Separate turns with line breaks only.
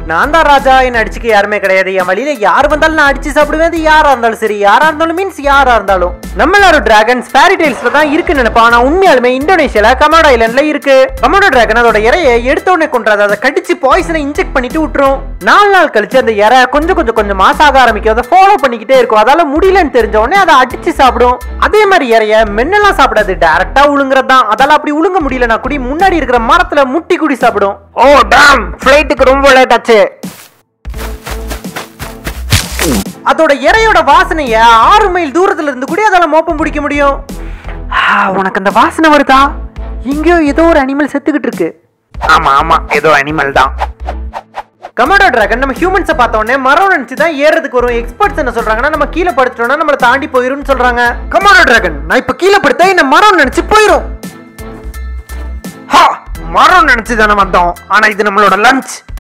நான் தான் ராஜா என்ன அடிச்சுக்க யாருமே கிடையாது என் வழியில யார் வந்தாலும் நான் அடிச்சு சாப்பிடுவேன் அது யாரா இருந்தாலும் சரி யாரா இருந்தாலும் மீன்ஸ் யாரா இருந்தாலும் நம்ம எல்லாரும் டிராகன்ஸ் ஃபேரி டெய்ல்ஸ்ல தான் இருக்குன்னு நினைப்போம் ஆனா உண்மையாலுமே இந்தோனேஷியால கமோடோ ஐலண்ட்ல இருக்கு கமோடோ டிராகன் அதோட இறையை எடுத்த உடனே கொண்டாது அதை கடிச்சு பாய்சனை இன்ஜெக்ட் பண்ணிட்டு விட்டுரும் நாலு நாள் கழிச்சு அந்த இறை கொஞ்சம் கொஞ்சம் கொஞ்சமா சாக ஆரம்பிக்கும் அதை ஃபாலோ பண்ணிக்கிட்டே இருக்கும் அதால முடியலன்னு தெரிஞ்ச உடனே அதை அடிச்சு சாப்பிடும் அதே மாதிரி இறைய மென்னெல்லாம் சாப்பிடாது டைரக்டா உழுங்குறது தான் அதால அப்படி உழுங்க முடியலனா கூடி முன்னாடி இருக்கிற மரத்துல முட்டி குடி சாப்பிடும்
ஓ டாம் ஃப்ளைட்டுக்கு ரொம்ப லேட் ஆச்சு
அதோட இறையோட வாசனைய ஆறு மைல் தூரத்துல இருந்து கூட அதால மோப்பம் பிடிக்க முடியும் ஆ, உனக்கு அந்த வாசனை வருதா எங்கேயோ ஏதோ ஒரு அனிமல் செத்துக்கிட்டு இருக்கு
ஆமா ஆமா ஏதோ அனிமல் தான்
கமோடோ டிராகன் நம்ம ஹியூமன்ஸை பார்த்த உடனே மரம் நினைச்சு தான் ஏறதுக்கு வரும் எக்ஸ்பர்ட்ஸ் என்ன சொல்றாங்கன்னா நம்ம கீழே படுத்துட்டோம்னா நம்மள தாண்டி போயிரும்னு சொல்றாங்க கமோடோ டிராகன் நான் இப்ப கீழே படுத்தா என்ன மரம் நினைச்சு போயிரும்
ஹா மரம் நினைச்சு தானே வந்தோம் ஆனா இது நம்மளோட லஞ்ச்